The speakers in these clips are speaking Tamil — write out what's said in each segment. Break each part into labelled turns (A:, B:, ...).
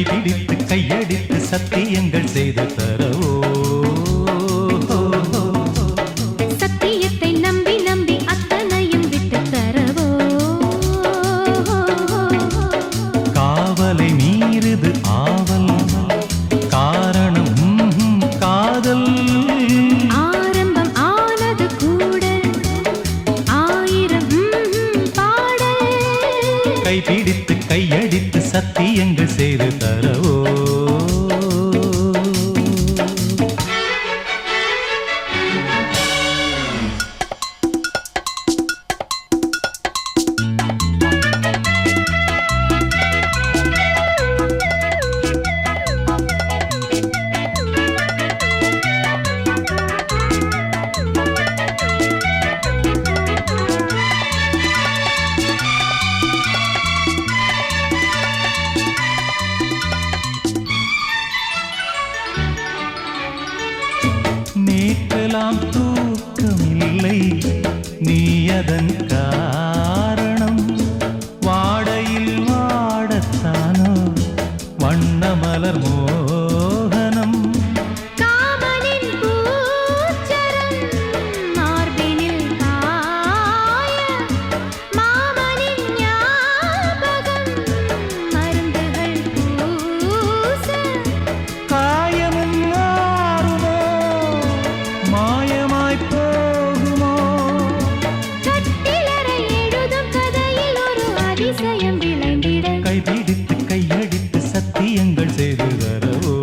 A: கைபிடித்து கையடித்து சத்தியங்கள் செய்து தரவோ
B: சத்தியத்தை நம்பி நம்பி அத்தனையும் விட்டு தரவோ
A: காவலை மீறுது ஆவல் காரணம் ம்ஹும், காதல்
B: ஆரம்பம் ஆனது கூட ஆயிரம் ம்ஹும், பாடல்
A: கைபிடித்து கையடித்து சத்தியங்கள் செய்து தரவோ நேற்றெல்லாம் தூக்கமில்லை நீ அதன் காரணம் வாடையில் வாடத்தானோ வண்ணமலர் மோகனம்
B: காமனின் பூச்சரம் மார்பினில் காய மாமனின் ஞாபகம் மருந்துகள் பூச
A: காயமும் மாறுமோ மாயமாய் போகுமோ
B: கட்டிலறை எழுதும் கதையில் ஒரு அதிசயம் விளைந்திட
A: கைபிடித்து கையடித்து சத்தியங்கள் செய்து தரவோ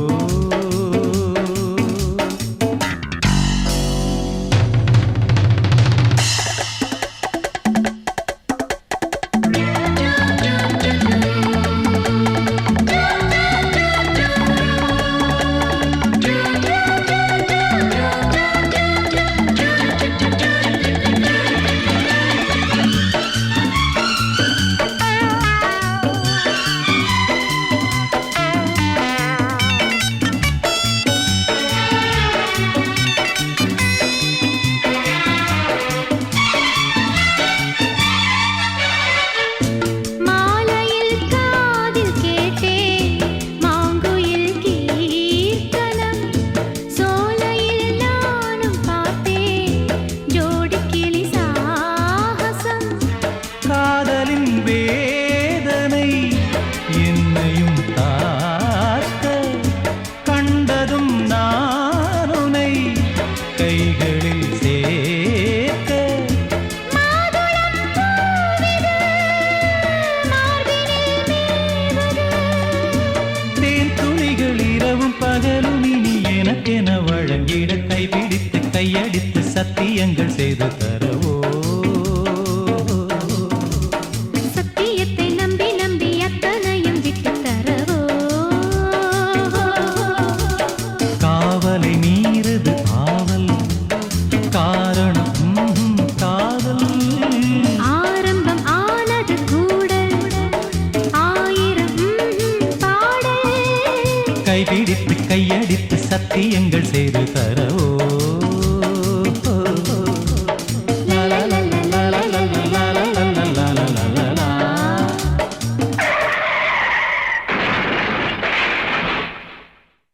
B: மாலையில் காதில் கேட்டேன் மாங்குயில் கீர்த்தனம் சோலையில் நானும் பார்த்தேன் ஜோடி கிளி சாகசம்
A: காதலின் வேதனை என்னையும் தாக்க கண்டதும் நானுனை கைகளில் சேர்க்க
B: மாதுளம் பூவிது மார்பினில் மேவது
A: தேன் துளிகள் இரவும் பகலும் இனி எனக்கென வழங்கிட கைபிடித்து கையடித்து சத்தியங்கள் செய்து தரவோ
B: சத்தியத்தை நம்பி நம்பி அத்தனையும் விட்டு தரவோ
A: காவலை மீறுது ஆவல் காரணம் ம்ஹும், காதல்
B: ஆரம்பம் ஆனது கூட ஆயிரம் ம்ஹும், பாடல்
A: கைபிடித்து கையடித்து சத்தியங்கள் செய்து தர